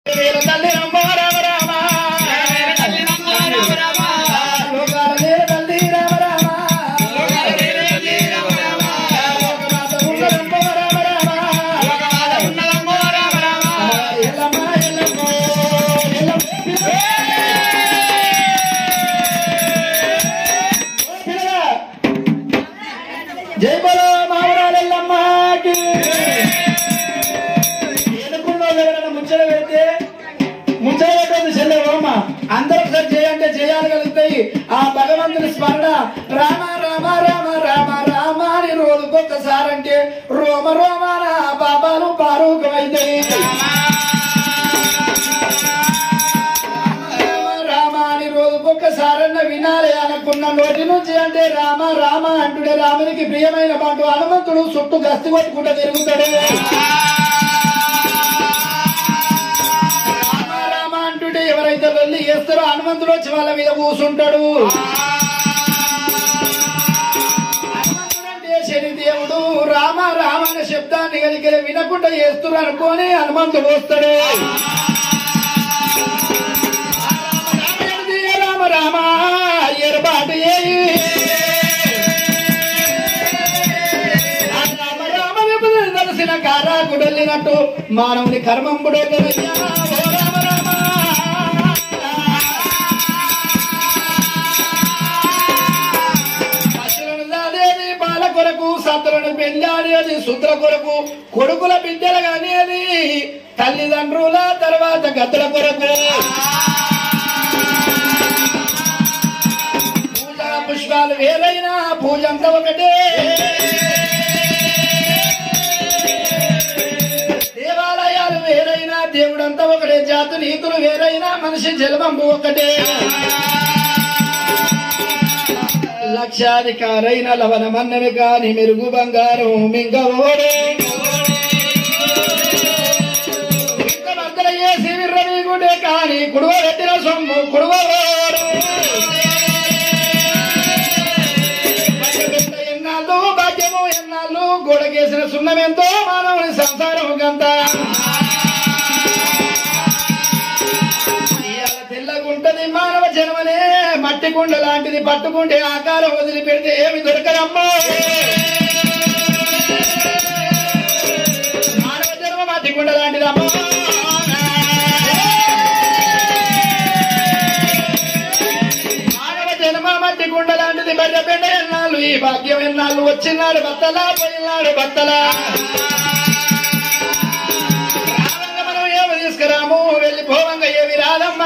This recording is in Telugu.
తల్లి రమ్మ రామ రామ లోకాల నేల తల్లి రామ రామ లోకమాత ఉన్న రమ్మ రామ రామ ఎల్లమ్మ ఎల్లమ్మ ఎల్లమ్మ పిల్లగా జై బలో మామరాలెల్లమ్మకి ఎనుకున్న వాళ్ళు ఎవరైనా ముచ్చట పెడితే ముచ్చట పెట్టదు చెల్లెవమ్మ అందరూ ఒకసారి చేయంటే చేయాలి కలుగుతాయి ఆ భగవంతుని స్మరణ రామ రామ రామ రామ రామ అని రోజుకొక్కసారి అంటే రోమ రోమాన పాపాలు పారూకమైతాయి రామ అని రోజుకొక్కసారన్న వినాలి అనుకున్న నోటి నుంచి అంటే రామ రామ అంటుడే రామునికి ప్రియమైన పాటు హనుమంతుడు చుట్టూ గస్తీ కొట్టుకుంటూ తిరుగుతాడు రామ రామ అంటుంటే ఎవరైతే వెళ్ళి చేస్తారో హనుమంతుడు వచ్చి వాళ్ళ మీద కూసుంటాడు హనుమంతుడంటే శని దేవుడు రామ రామ అనే శబ్దాన్ని కలిగి వినకుండా చేస్తున్నారు అనుకోని హనుమంతుడు వస్తాడు రామ రామ ఎరబాటు రామ రామ విభజన తెలిసిన కారాకుడెళ్ళినట్టు మానవుని కర్మంబుడు రామ రామ పశువులను దాదేది బాల కొరకు సత్తులను పెళ్ళాడేది శుద్ర కొరకు కొడుకుల బిడ్డలు అనేది తల్లిదండ్రుల తర్వాత గద్దల కొరకు పూజా పుష్పాలు వేరైనా పూజ అంతా ఒకటే దేవాలయాలు వేరైనా దేవుడంతా ఒకటే జాతు నీతులు వేరైనా మనిషి జలమంబు ఒకటే లక్షాధికారైన లవణ మన్నవి కాని మెరుగు బంగారం మింగవోడే ఇంతమంతల చేసి విర్రవీగుడే కాని కుడువ పెట్టిన సొమ్ము కుడువోడు భాగ్యపెట్ట ఎన్నాళ్ళు భాగ్యము ఎన్నాళ్ళు గోడకేసిన సున్నమెంతో మానవుని సంసారం గంత ఇవాళ తెల్లగుంటది మానవ జన్మనే మట్టి కుండ లాంటిది పట్టుకుంటే ఆకారం వదిలిపెడితే ఏమి దొరకదమ్మా మానవ జన్మ మట్టి కుండ లాంటిది అమ్మా మానవ జన్మ మట్టి కుండ లాంటిది బర్రె బిడ్డ ఎన్నాళ్ళు ఈ భాగ్యం ఎన్నాళ్ళు వచ్చినాడు బత్తలా పోయినాడు బత్తలా రావంగ మనం ఏమి తీసుకురాము వెళ్ళిపోవంగ ఏమి రాదమ్మ